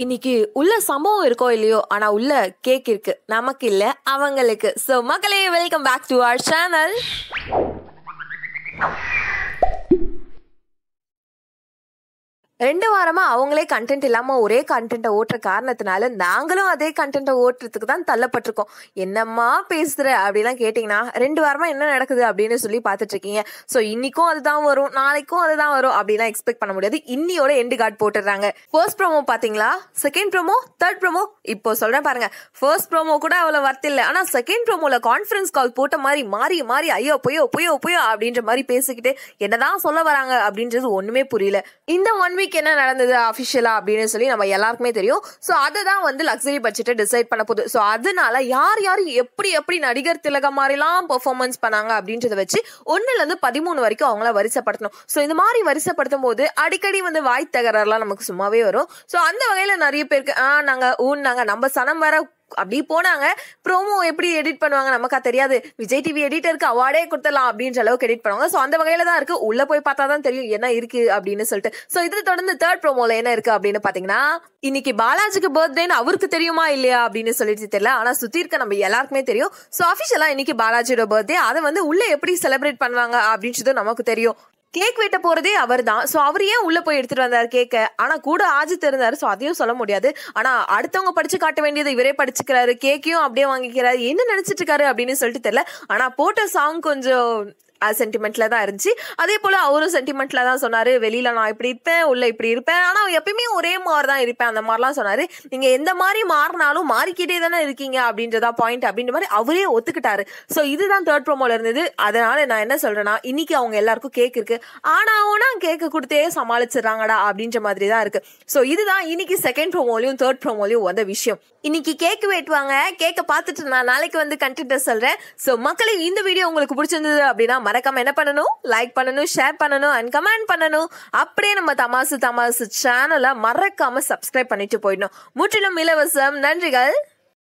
இன்னைக்கு உள்ள சம்பவம் இருக்கோ இல்லையோ ஆனா உள்ள கேக் இருக்கு நமக்கு இல்ல அவங்களுக்கு சோ மக்களே welcome back to our channel ரெண்டு வாரமா அவங்களே கண்டென்ட் இல்லாம ஒரே கண்டென்ட்டை ஓட்டுற காரணத்தினால நாங்களும் அதே கண்டென்ட்டை ஓட்டுறதுக்கு தான் தள்ளப்பட்டிருக்கோம் என்னம்மா பேசுற அப்படிலாம் கேட்டிங்கன்னா ரெண்டு வாரமா என்ன நடக்குது அப்படின்னு சொல்லி பார்த்துட்டு இருக்கீங்க ஸோ இன்னைக்கும் அதுதான் வரும் நாளைக்கும் அதுதான் வரும் அப்படிலாம் எக்ஸ்பெக்ட் பண்ண முடியாது இன்னியோட எண்டு கார்டு போட்டுடுறாங்க ஃபர்ஸ்ட் ப்ரோமோ பாத்தீங்களா செகண்ட் ப்ரோமோ தேர்ட் ப்ரோமோ இப்போ சொல்றேன் பாருங்க ஃபர்ஸ்ட் ப்ரோமோ கூட அவ்வளவு வர்த்து இல்லை ஆனா செகண்ட் ப்ரோமோல கான்ஃபரன்ஸ் கால் போட்ட மாதிரி மாறி மாறி ஐயோ புயோ புயோ புயோ அப்படின்ற மாதிரி பேசிக்கிட்டு என்னதான் சொல்ல வராங்க அப்படின்றது ஒண்ணுமே புரியல இந்த ஒன் வீக் என்ன நடந்தது அஃபிஷியலா அப்படின்னு சொல்லி நம்ம எல்லாருக்குமே தெரியும் ஸோ அதை தான் வந்து லக்ஸரி பட்ஜெட்டை டிசைட் பண்ண போகுது ஸோ அதனால யார் யார் எப்படி எப்படி நடிகர் திலகம் மாதிரிலாம் பெர்ஃபார்மன்ஸ் பண்ணாங்க அப்படின்றத வச்சு ஒன்னுல இருந்து பதிமூணு வரைக்கும் அவங்கள வரிசைப்படுத்தணும் ஸோ இந்த மாதிரி வரிசைப்படுத்தும் போது அடிக்கடி வந்து வாய் தகராறுலாம் நமக்கு சும்மாவே வரும் ஸோ அந்த வகையில நிறைய பேருக்கு ஆ நாங்க ஊன்னாங்க நம்ம சனம் வேற அப்படி போனாங்க ப்ரோமோ எப்படி எடிட் பண்ணுவாங்க நமக்கா தெரியாது விஜய் டிவி எடிட்டருக்கு அவார்டே கொடுத்துடலாம் அப்படின்ற அளவுக்கு எடிட் பண்ணுவாங்க ஸோ அந்த வகையில தான் இருக்கு உள்ள போய் பார்த்தா தான் தெரியும் என்ன இருக்கு அப்படின்னு சொல்லிட்டு ஸோ இது தொடர்ந்து தேர்ட் ப்ரோமோல என்ன இருக்கு அப்படின்னு பாத்தீங்கன்னா இன்னைக்கு பாலாஜிக்கு பர்த்டேன்னு அவருக்கு தெரியுமா இல்லையா அப்படின்னு சொல்லிட்டு தெரியல ஆனா சுத்தி இருக்க நம்ம எல்லாருக்குமே தெரியும் ஸோ அஃபிஷியலா இன்னைக்கு பாலாஜியோட பர்த்டே அதை வந்து உள்ள எப்படி செலிப்ரேட் பண்ணுவாங்க அப்படின்றது நமக்கு தெரியும் கேக் வெட்ட போறதே அவர் தான் ஸோ அவர் ஏன் உள்ள போய் எடுத்துட்டு வந்தார் கேக்க ஆனா கூட ஆஜித் இருந்தாரு ஸோ அதையும் சொல்ல முடியாது ஆனா அடுத்தவங்க படிச்சு காட்ட வேண்டியது இவரே படிச்சுக்கிறாரு கேக்கையும் அப்படியே வாங்கிக்கிறாரு என்ன நினைச்சிட்டு இருக்காரு அப்படின்னு சொல்லிட்டு தெரியல ஆனா போட்ட சாங் கொஞ்சம் சென்டிமெண்ட்ல தான் இருந்துச்சு அதே போல அவரும் சென்டிமெண்ட்ல தான் சொன்னாரு வெளியில நான் இப்படி இருப்பேன் உள்ள இப்படி இருப்பேன் ஆனா எப்பயுமே ஒரே மாதிரி தான் இருப்பேன் அந்த மாதிரிலாம் சொன்னாரு நீங்க எந்த மாதிரி மாறினாலும் மாறிக்கிட்டே தானே இருக்கீங்க அப்படின்றதா பாயிண்ட் அப்படின்ற மாதிரி அவரே ஒத்துக்கிட்டாரு ஸோ இதுதான் தேர்ட் ப்ரோமோல இருந்தது அதனால நான் என்ன சொல்றேன்னா இன்னைக்கு அவங்க எல்லாருக்கும் கேக் இருக்கு ஆனா ஆனா கேக்கு கொடுத்தே சமாளிச்சிடுறாங்கடா அப்படின்ற மாதிரி தான் இருக்கு ஸோ இதுதான் இன்னைக்கு செகண்ட் ப்ரோமோலையும் தேர்ட் ப்ரோமோலையும் வந்த விஷயம் இன்னைக்கு கேக் வெட்டுவாங்க கேக்கை பார்த்துட்டு நான் நாளைக்கு வந்து கண்டென்ட் சொல்றேன் ஸோ மக்களே இந்த வீடியோ உங்களுக்கு பிடிச்சிருந்தது அப்படின்னா மறக்காம என்ன பண்ணணும் லைக் பண்ணணும் ஷேர் பண்ணணும் அண்ட் கமெண்ட் பண்ணணும் அப்படியே நம்ம தமாசு தமாசு சேனலை மறக்காம சப்ஸ்கிரைப் பண்ணிட்டு போயிடணும் முற்றிலும் இலவசம் நன்றிகள்